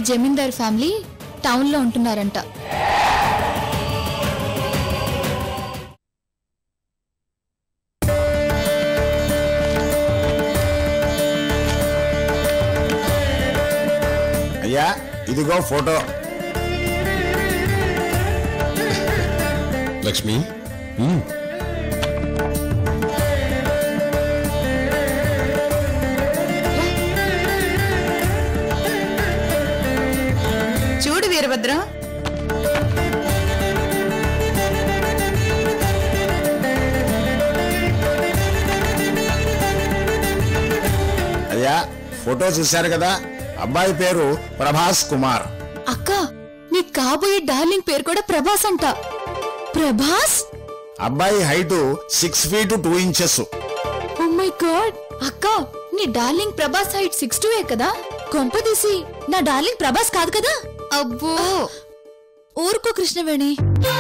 జమీందార్ family town లో ఉంటున్నారంట అయ్యా ఇదిగో ఫోటో లక్ష్మి ఉమ్, చూడు వీరభద్రం అయ్యా ఫోటో చూశారు కదా అబ్బాయి పేరు ప్రభాస్ కుమార్ అక్క నీ కాబోయే డార్లింగ్ పేరు కూడా ప్రభాస్ అంట ప్రభాస్ అబ్బాయి height six feet two inches oh my God అక్క నీ darling Prabhas height six two ఏ కదా కొంపదీసి నా డార్లింగ్ ప్రభాస్ కాదు కదా అబ్బో ఊరుకో కృష్ణవేణి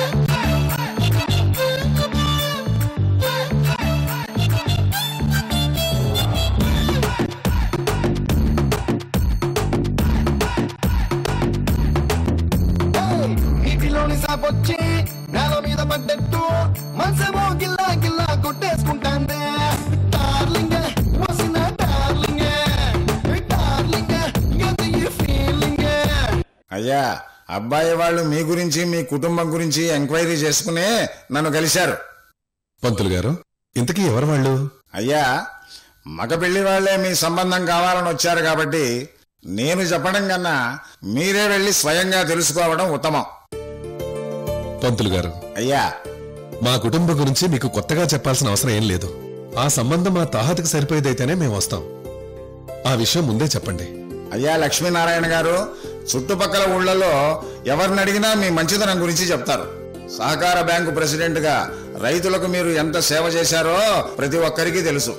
నీటిలోని సాపొచ్చి నేల మీద పడ్డట్టు మనసేమో గిల్లా గిల్లా కొట్టేసుకుంటాందే డార్లింగ్ వసిన డార్లింగ్ డార్లింగ్ అది ఈ ఫీలింగ్ అయ్యా అబ్బాయి వాళ్ళు మీ గురించి మీ కుటుంబం గురించి ఎంక్వైరీ చేసుకునే నన్ను కలిశారు పంతులు గారు ఇంతకీ ఎవరు వాళ్ళు అయ్యా మగ పెళ్లి వాళ్లే మీ సంబంధం కావాలని వచ్చారు కాబట్టి నేను చెప్పడం కన్నా మీరే వెళ్లి స్వయంగా తెలుసుకోవడం ఉత్తమం పంతులు గారు అయ్యా మా కుటుంబం గురించి మీకు కొత్తగా చెప్పాల్సిన అవసరం ఏం లేదు ఆ సంబంధం మా తాహతకు సరిపోయేదైతేనే మేము వస్తాం ఆ విషయం ముందే చెప్పండి అయ్యా లక్ష్మీనారాయణ గారు చుట్టుపక్కల ఊళ్ళలో ఎవరిని అడిగినా మీ మంచితనం గురించి చెప్తారు సహకార బ్యాంకు ప్రెసిడెంట్ గా రైతులకు మీరు ఎంత సేవ చేశారో ప్రతి ఒక్కరికి తెలుసు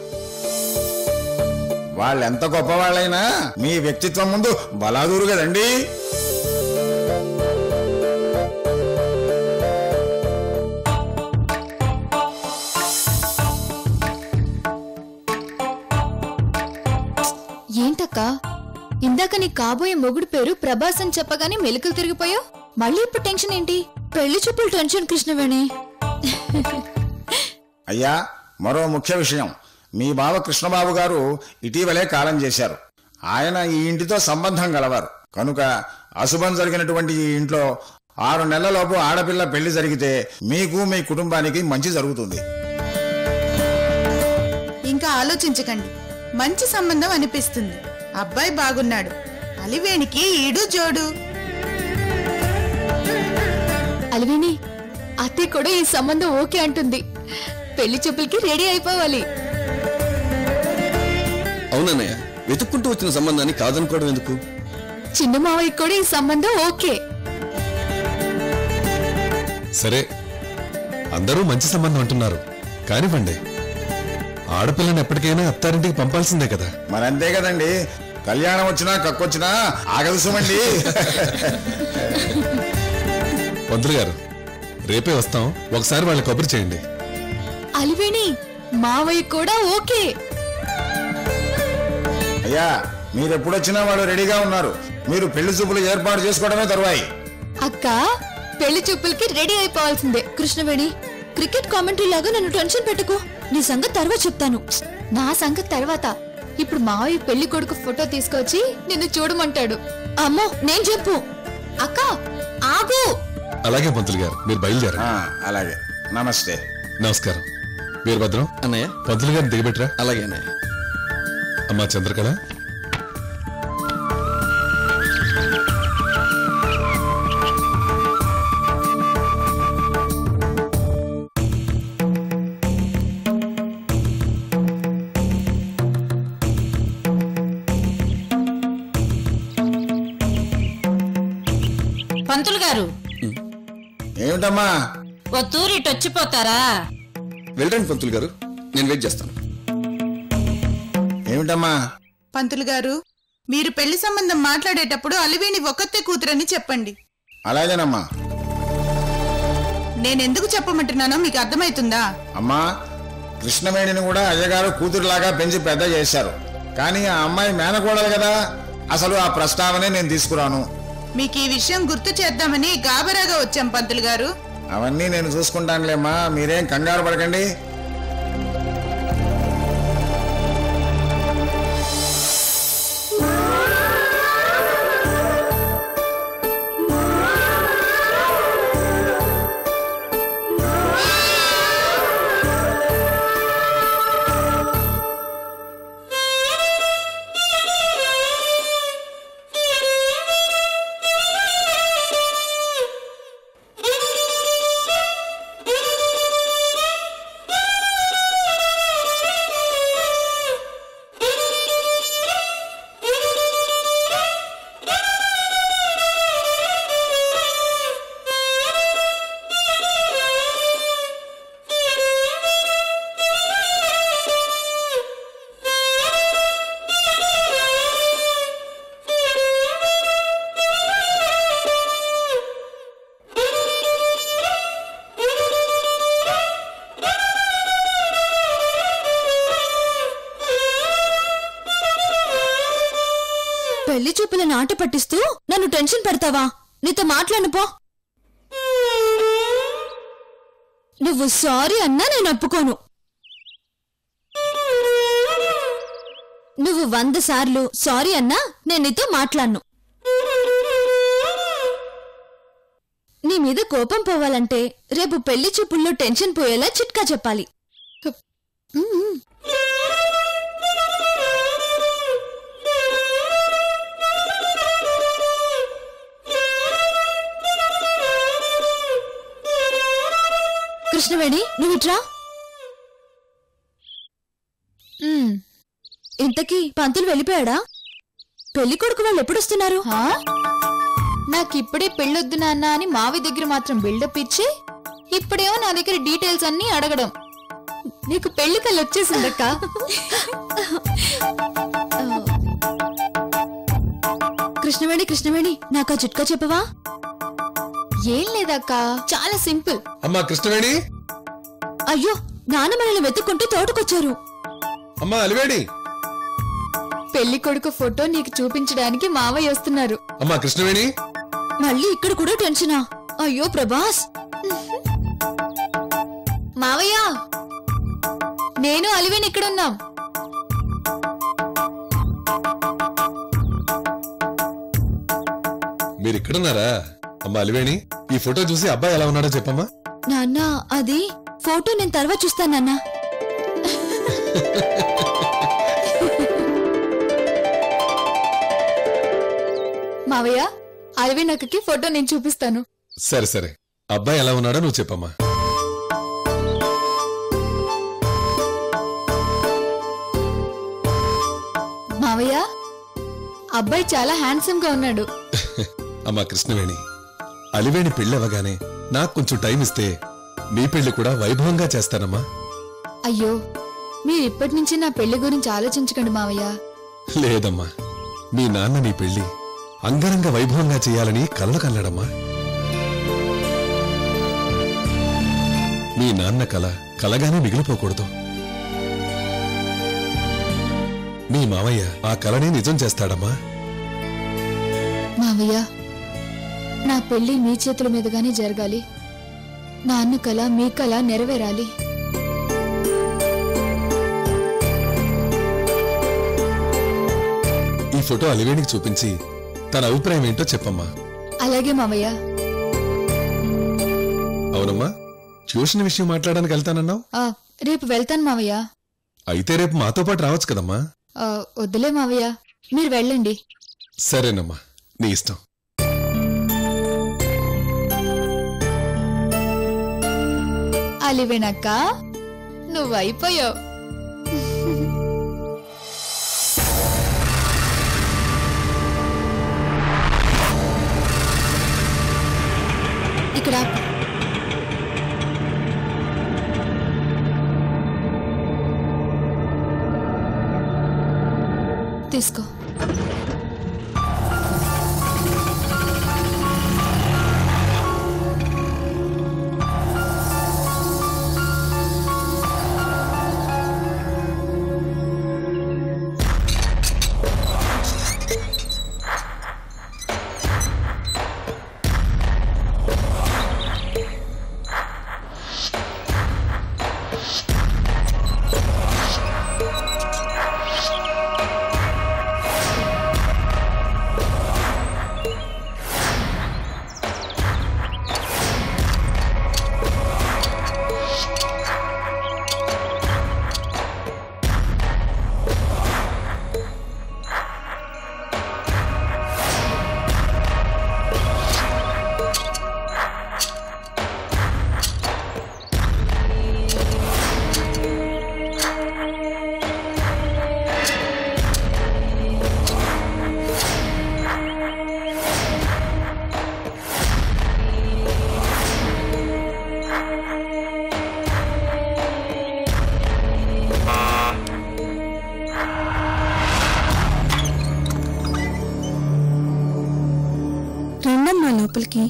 వాళ్ళెంత గొప్పవాళ్ళైనా మీ వ్యక్తిత్వం ముందు బలాదూరు కదండి ఏంటక్క ఇందాక నీ కాబోయే మొగుడు పేరు ప్రభాస్ అని చెప్పగానే మెలికలు తిరిగిపోయావు మళ్ళీ ఇప్పుడు టెన్షన్ ఏంటి పెళ్లి చూపులు టెన్షన్ కృష్ణవేణి అయ్యా మరో ముఖ్య విషయం మీ బావ కృష్ణబాబు గారు ఇటీవలే కాలం చేశారు ఆయన ఈ ఇంటితో సంబంధం గలవారు కనుక అశుభం జరిగినటువంటి ఈ ఇంట్లో ఆరు నెలలలోపు ఆడపిల్ల పెళ్లి జరిగితే మీకు మీ కుటుంబానికి మంచి జరుగుతుంది ఇంకా ఆలోచించకండి మంచి సంబంధం అనిపిస్తుంది అబ్బాయి బాగున్నాడు అలివేణికి ఈడు జోడు అలివేణి అత్తయ్య కూడా ఈ సంబంధం ఓకే అంటుంది పెళ్లి చూపులకి రెడీ అయిపోవాలి అవునన్నయ్య వెతుక్కుంటూ వచ్చిన సంబంధాన్ని కాదనుకోవడం ఎందుకు చిన్న మావయ్య కూడా ఈ సంబంధం ఓకే సరే అందరూ మంచి సంబంధం అంటున్నారు కానివ్వండి ఆడపిల్లని ఎప్పటికైనా అత్తారింటికి పంపాల్సిందే కదా మరి అంతే కదండి కళ్యాణం వచ్చినా కక్కొచ్చినా ఆగదు సుమండి పంతులు గారు రేపే వస్తాం ఒకసారి వాళ్ళ కబురు చేయండి అలివేణి మావయ్య కూడా ఓకే అయ్యా మీరు ఎప్పుడొచ్చినా వాళ్ళు రెడీగా ఉన్నారు మీరు పెళ్లి చూపులు ఏర్పాటు చేసుకోవడమే తరువాయి అక్క పెళ్లి చూపులకి రెడీ అయిపోవాల్సిందే కృష్ణవేణి క్రికెట్ కామెంటరీ లాగా నన్ను టెన్షన్ పెట్టుకో నీ సంగతి తర్వాత చెప్తాను నా సంగతి తర్వాత ఇప్పుడు మావయ్య పెళ్లి కొడుకు ఫోటో తీసుకొచ్చి నిన్ను చూడమంటాడు అమ్మో నేను చెప్పు అక్క ఆగు అలాగే పంతులు గారు మీరు బయలుదేరండి ఆ, అలాగే నమస్తే నమస్కారం వీరభద్రం అన్నయ్య పంతులు గారిని దిగబెట్టరా అలాగే అన్నయ్య అమ్మా చంద్రకళ పంతులు గారు ఏమిటమ్మా ఓ తూరిటి వచ్చిపోతారా వెళ్ళండి పంతులు గారు నేను వెయిట్ చేస్తాను ఏమిటమ్మా పంతులు గారు మీరు పెళ్లి సంబంధం మాట్లాడేటప్పుడు అలివేణి ఒక్కతే కూతురని చెప్పండి అలాగేనమ్మా నేనెందుకు చెప్పమంటున్నానో మీకు అర్థమవుతుందా అమ్మా కృష్ణవేణిని కూడా అయ్యగారు కూతురులాగా పెంచి పెద్ద చేశారు కానీ ఆ అమ్మాయి మేనకోడలు కదా అసలు ఆ ప్రస్తావనే నేను తీసుకురాను మీకు ఈ విషయం గుర్తు చేద్దామని గాబరాగా వచ్చాం పంతులు గారు అవన్నీ నేను చూసుకుంటానులేమ్మా మీరేం కంగారు పడకండి పెళ్లి చూపులను ఆట పట్టిస్తూ నన్ను టెన్షన్ పెడతావా నీతో మాట్లాడు పో నువ్వు సారీ అన్నా నేను ఒప్పుకోను నువ్వు వంద సార్లు సారీ అన్నా నేను నీతో మాట్లాడను నీ మీద కోపం పోవాలంటే రేపు పెళ్లి చూపుల్లో టెన్షన్ పోయేలా చిట్కా చెప్పాలి మ్మ్. కృష్ణవేణి నువ్వు ఇట్రా మ్మ్. ఇంతకీ పంతులు వెళ్ళిపోయాడా పెళ్లి కొడుకు వాళ్ళు ఎప్పుడు వస్తున్నారు నాకిప్పుడే పెళ్ళొద్దు నాన్న అని మావి దగ్గర మాత్రం బిల్డప్ ఇచ్చి ఇప్పుడేమో నా దగ్గర డీటెయిల్స్ అన్ని అడగడం నీకు పెళ్లి కళ్ళు వచ్చేసిందక్క కృష్ణవేణి కృష్ణవేణి నాకు ఆ చిట్కా చెప్పవా ఏం లేదక్క చాలా సింపుల్ అమ్మా కృష్ణవేణి అయ్యో నాన్న మనల్ని వెతుక్కుంటూ తోటకొచ్చారు అమ్మా అలివేణి పెళ్లి కొడుకు ఫోటో నీకు చూపించడానికి మావయ్య వస్తున్నారు అమ్మా కృష్ణవేణి మళ్ళీ ఇక్కడ కూడా టెన్షనా అయ్యో ప్రభాస్ మావయ్య నేను అలివేన్ ఇక్కడ ఉన్నాం మీరు ఇక్కడున్నారా అమ్మా అలివేణి ఈ ఫోటో చూసి అబ్బాయి ఎలా ఉన్నాడో చెప్పమ్మా నాన్న అది ఫోటో నేను తర్వాత చూస్తాను నాన్న మావయ్య అలివేన్ అక్కకి ఫోటో నేను చూపిస్తాను సరే సరే అబ్బాయి ఎలా ఉన్నాడో నువ్వు చెప్పమ్మా మావయ్య అబ్బాయి చాలా హ్యాండ్సమ్ గా ఉన్నాడు అమ్మా కృష్ణవేణి అలివేణి పెళ్ళవగానే నాకు కొంచెం టైం ఇస్తే నీ పెళ్లి కూడా వైభవంగా చేస్తానమ్మా అయ్యో మీరు ఇప్పటి నుంచి నా పెళ్లి గురించి ఆలోచించకండి మావయ్య లేదమ్మా మీ నాన్న నీ పెళ్లి అంగరంగ వైభవంగా చేయాలని కలలు కన్నాడమ్మా మీ నాన్న కల కలగానే మిగిలిపోకూడదు మీ మావయ్య ఆ కలని నిజం చేస్తాడమ్మా మావయ్య నా పెళ్లి మీ చేతుల మీదుగానే జరగాలి నాన్న కళ మీ కళ నెరవేరాలి ఈ ఫోటో అలివేణికి చూపించి తన అభిప్రాయం ఏంటో చెప్పమ్మా అలాగే మావయ్య అవునమ్మా ట్యూషన్ విషయం మాట్లాడడానికి వెళ్తానన్నావు ఆ, రేపు వెళ్తాను మావయ్య అయితే రేపు మాతో పాటు రావచ్చు కదమ్మా ఆ, వద్దులే మావయ్య మీరు వెళ్ళండి సరేనమ్మా నీ ఇష్టం అలివేనక్క నువ్వైపోయావు ఇక్కడ ఆపు. తీసుకో చూపులకి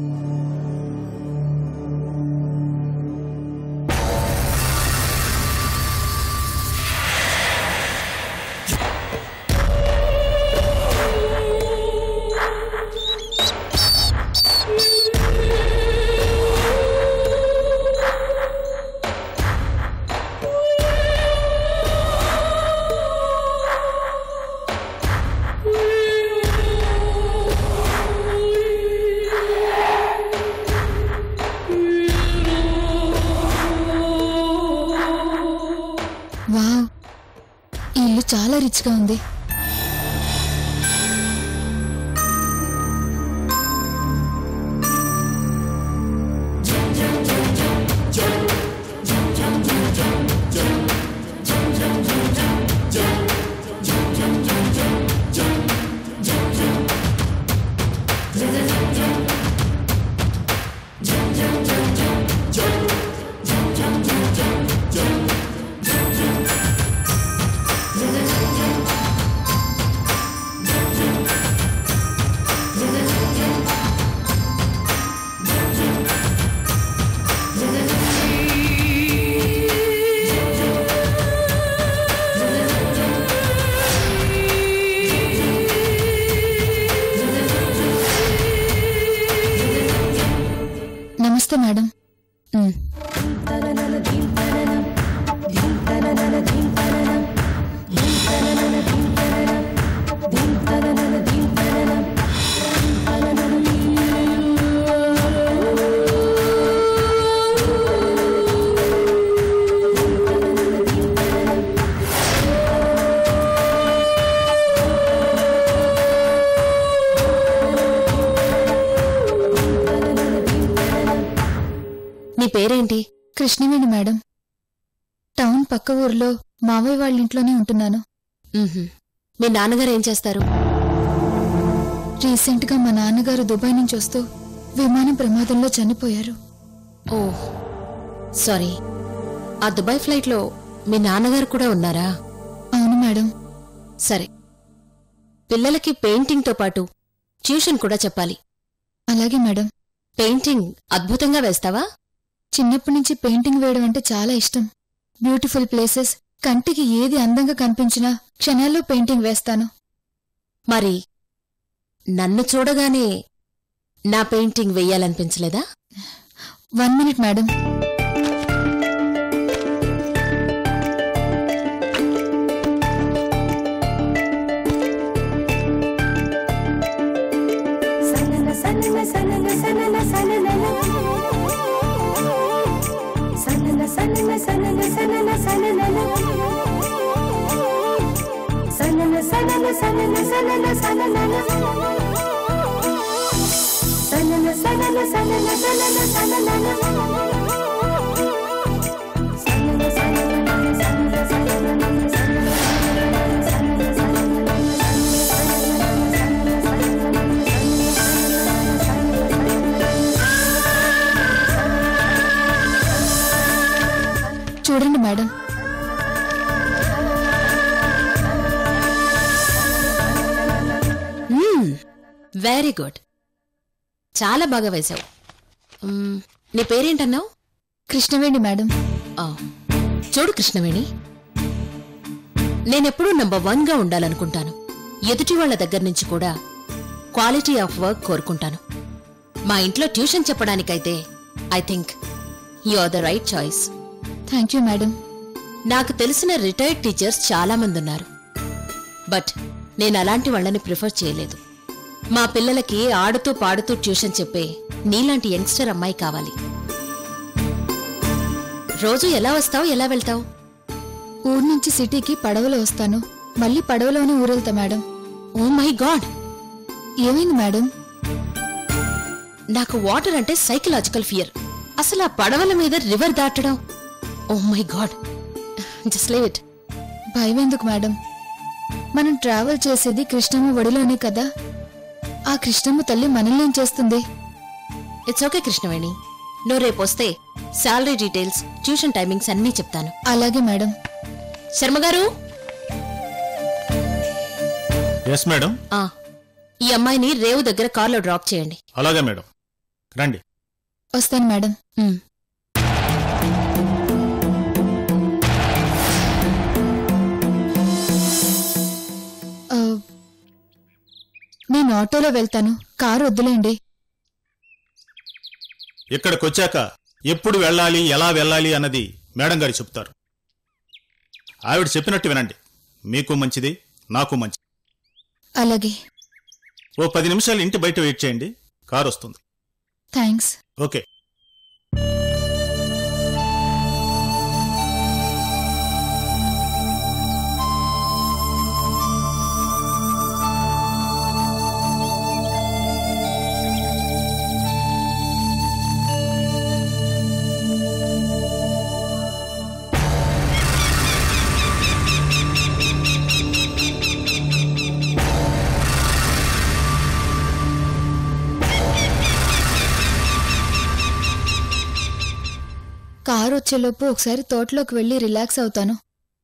వావ్ ఈ ఇల్లు చాలా రిచ్గా ఉంది నమస్తే మేడం నీ పేరేంటి కృష్ణవేణి మేడం టౌన్ పక్క ఊర్లో మావయ్య వాళ్ళ ఇంట్లోనే ఉంటున్నాను మ్మ్హ్మ్. మీ నాన్నగారు ఏం చేస్తారు రీసెంట్ గా మా నాన్నగారు దుబాయ్ నుంచి వస్తూ విమానం ప్రమాదంలో చనిపోయారు ఓ సారీ ఆ దుబాయ్ ఫ్లైట్లో మీ నాన్నగారు కూడా ఉన్నారా అవును మేడం సరే పిల్లలకి పెయింటింగ్తో పాటు ట్యూషన్ కూడా చెప్పాలి అలాగే మేడం పెయింటింగ్ అద్భుతంగా వేస్తావా చిన్నప్పటి నుంచి పెయింటింగ్ వేయడం అంటే చాలా ఇష్టం బ్యూటిఫుల్ ప్లేసెస్ కంటికి ఏది అందంగా కనిపించినా క్షణాల్లో పెయింటింగ్ వేస్తాను మరి నన్ను చూడగానే నా పెయింటింగ్ వెయ్యాలనిపించలేదా వన్ మినిట్ మేడం సనన సనన సనన సనన సననన సనన సనన సనన సనన సననన సనన సనన సనన సనన సననన సనన సనన సనన సనన సననన సనన సనన సనన సనన సనన చూడండి మేడం వెరీ గుడ్ చాలా బాగా వేశావు మ్మ్, నీ పేరేంటన్నావు కృష్ణవేణి మేడం ఆ, చూడు కృష్ణవేణి నేనెప్పుడూ నంబర్ వన్గా ఉండాలనుకుంటాను ఎదుటి వాళ్ళ దగ్గర నుంచి కూడా క్వాలిటీ ఆఫ్ వర్క్ కోరుకుంటాను మా ఇంట్లో ట్యూషన్ చెప్పడానికైతే I think you are the right choice thank you madam నాకు తెలిసిన రిటైర్డ్ టీచర్స్ చాలా మంది ఉన్నారు బట్ నేను అలాంటి వాళ్ళని ప్రిఫర్ చేయలేదు మా పిల్లలకి ఆడుతూ పాడుతూ ట్యూషన్ చెప్పే నీలాంటి యంగ్స్టర్ అమ్మాయి కావాలి రోజు ఎలా వస్తావు ఎలా వెళ్తావు ఊరు నుంచి సిటీకి పడవలో వస్తాను మళ్ళీ పడవలోనే ఊరెళ్తా మేడం ఓ మై గాడ్ ఏమైంది మేడం నాకు వాటర్ అంటే సైకలాజికల్ ఫియర్ అసలు ఆ పడవల మీద రివర్ దాటడం oh my God just leave it భయం ఎందుకు మేడం మనం ట్రావెల్ చేసేది కృష్ణమ్మ ఒడిలోనే కదా ఆ కృష్ణమ్మ తల్లి మనల్ని ఏం చేస్తుంది ఇట్స్ ఓకే కృష్ణవేణి నువ్వు రేపు వస్తే శాలరీ డీటెయిల్స్ ట్యూషన్ టైమింగ్స్ అన్నీ చెప్తాను అలాగే మేడం శర్మ గారు ఎస్ మేడం ఆ, ఈ అమ్మాయిని రేవు దగ్గర కార్లో డ్రాప్ చేయండి అలాగే మేడం రండి వస్తాను మేడం ఉమ్. ఆ, నేను ఆటోలో వెళ్తాను కారు వద్దులేండి ఇక్కడికి వచ్చాక ఎప్పుడు వెళ్ళాలి ఎలా వెళ్ళాలి అన్నది మేడం గారు చెప్తారు ఆవిడ చెప్పినట్టు వినండి మీకు మంచిది నాకు మంచిది అలాగే ఓ పది నిమిషాలు ఇంటి బయట వెయిట్ చేయండి కారు వస్తుంది థ్యాంక్స్ ఓకే కారు వచ్చేలోపు ఒకసారి తోటలోకి వెళ్ళి రిలాక్స్ అవుతాను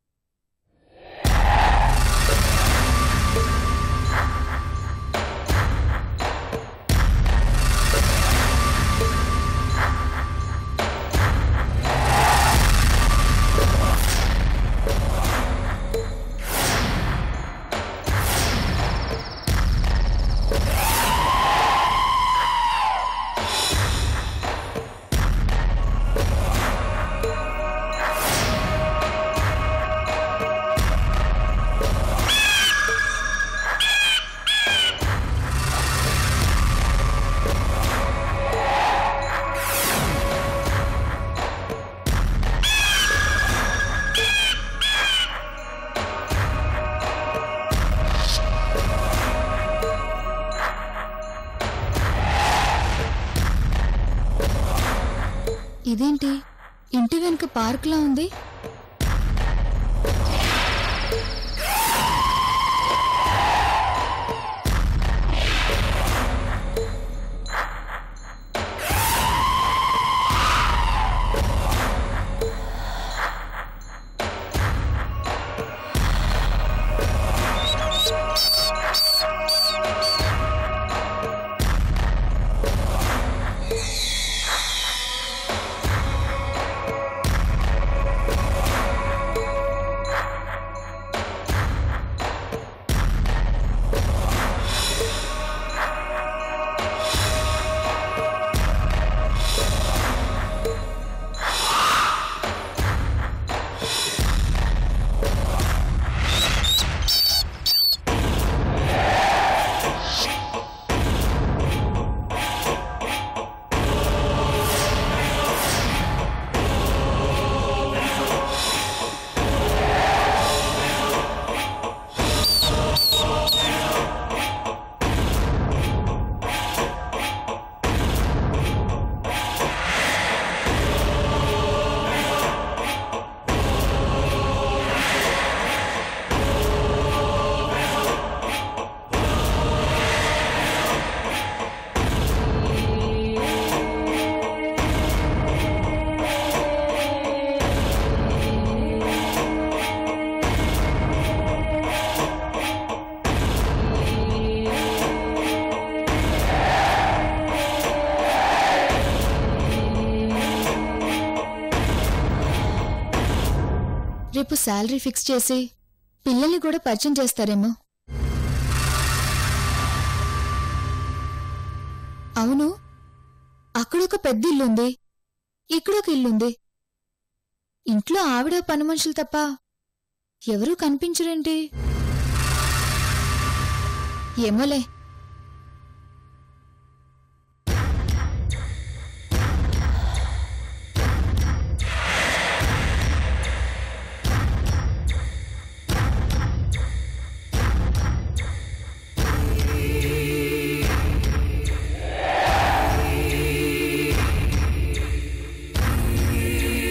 ఇదేంటి ఇంటి వెనుక పార్క్లా ఉంది రేపు శాలరీ ఫిక్స్ చేసి పిల్లల్ని కూడా పరిచయం చేస్తారేమో అవును అక్కడొక పెద్ద ఇల్లుంది ఇక్కడొక ఇల్లుంది ఇంట్లో ఆవిడ పని మనుషులు తప్ప ఎవరూ కనిపించరేంటి ఏమోలే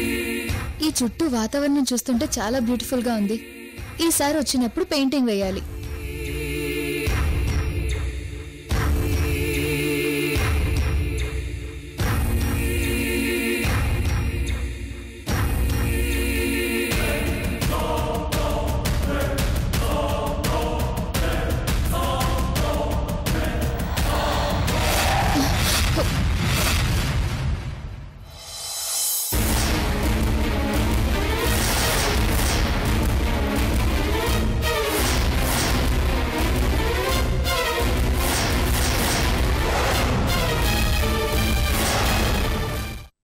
ఈ చుట్టూ వాతావరణం చూస్తుంటే చాలా బ్యూటిఫుల్ గా ఉంది ఈసారి వచ్చినప్పుడు పెయింటింగ్ వేయాలి